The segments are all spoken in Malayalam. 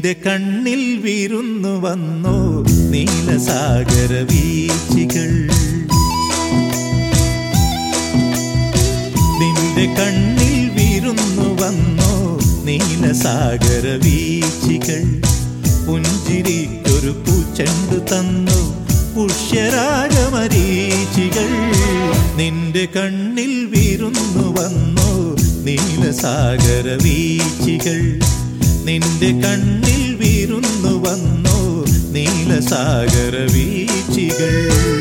നിന്റെ കണ്ണിൽ വിരുന്നു വന്നോ നീലസാഗര വീച്ചികൾ നിന്റെ കണ്ണിൽ വിരുന്നു വന്നോ നീലസാഗര വീച്ചികൾ പുഞ്ചിരിക്കൊരു പൂച്ചെണ്ടു തന്നു പുഷ്യരാഗമരീചികൾ നിന്റെ കണ്ണിൽ വിരുന്നു വന്നോ നീലസാഗര വീച്ചികൾ നിന്റെ കണ്ണിൽ വിരുന്നു വന്നോ നീലസാഗര വീച്ചികൾ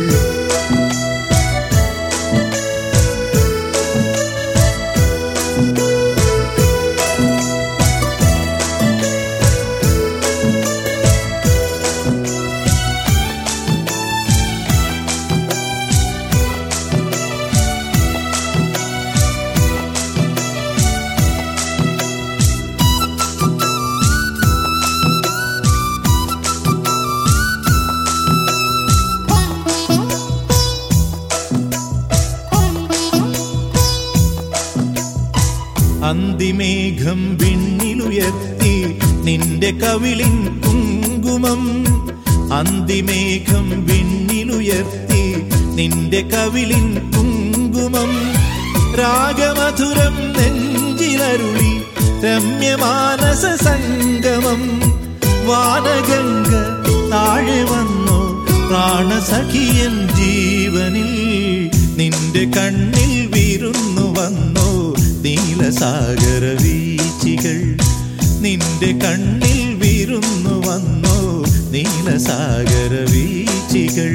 അന്തിമേഘം വിണ്ണിലുയർത്തി നിന്റെ കവിളിൻ കുങ്കുമം അന്തിമേഘം വിണ്ണിലുയർത്തി നിന്റെ കവിളിൻ കുങ്കുമം രാഗമധുരം നെഞ്ചിലരുളി രമ്യമാനസ സംഗമം വാനഗംഗ താഴെ വന്നു പ്രാണസഖിയൻ ജീവനിൽ നിന്റെ കണ്ണിൽ വിരുന്നു വന്നോ നീലസാഗര വീച്ചികൾ നിന്റെ കണ്ണിൽ വിരുന്നു വന്നോ നീലസാഗര വീച്ചികൾ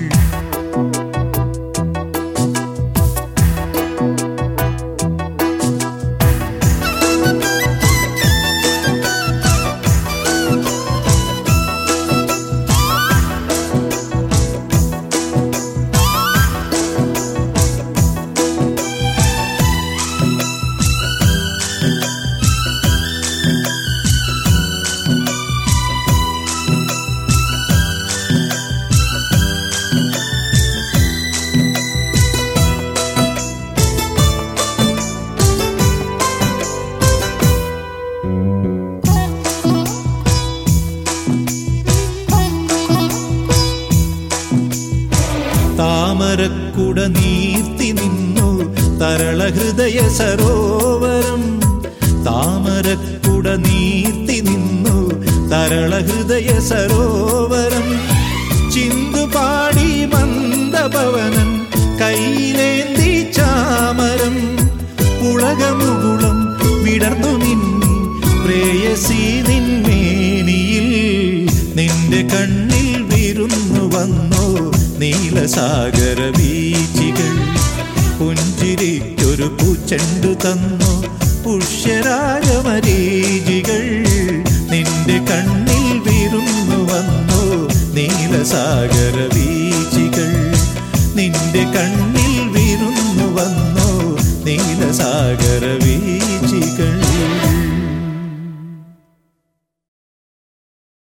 താമരക്കുട നീർത്തി നിന്നു തരള ഹൃദയ സരോവരം താമരക്കുട നീർത്തി നിന്നു തരള ഹൃദയ സരോവരം ചിന്തുപാടി മന്ദപവനൻ കയ്യിലേന്തി ചാമരം പുളകമുകുളം വിടർന്നു നിന്നി പ്രേയസി നിന്മേനിയിൽ നിന്റെ കണ്ണിൽ വിരുന്നു വന്നോ നീലസാഗര വീച്ചികൾ പുഞ്ചിരിക്കൊരു പൂച്ചെണ്ടു തന്നു പുഷ്യരാഗമരീചികൾ നിന്റെ കണ്ണിൽ വിരുന്നു വന്നോ നീലസാഗര വീച്ചികൾ നിന്റെ കണ്ണിൽ വിരുന്നു വന്നോ നീലസാഗര വീച്ചികൾ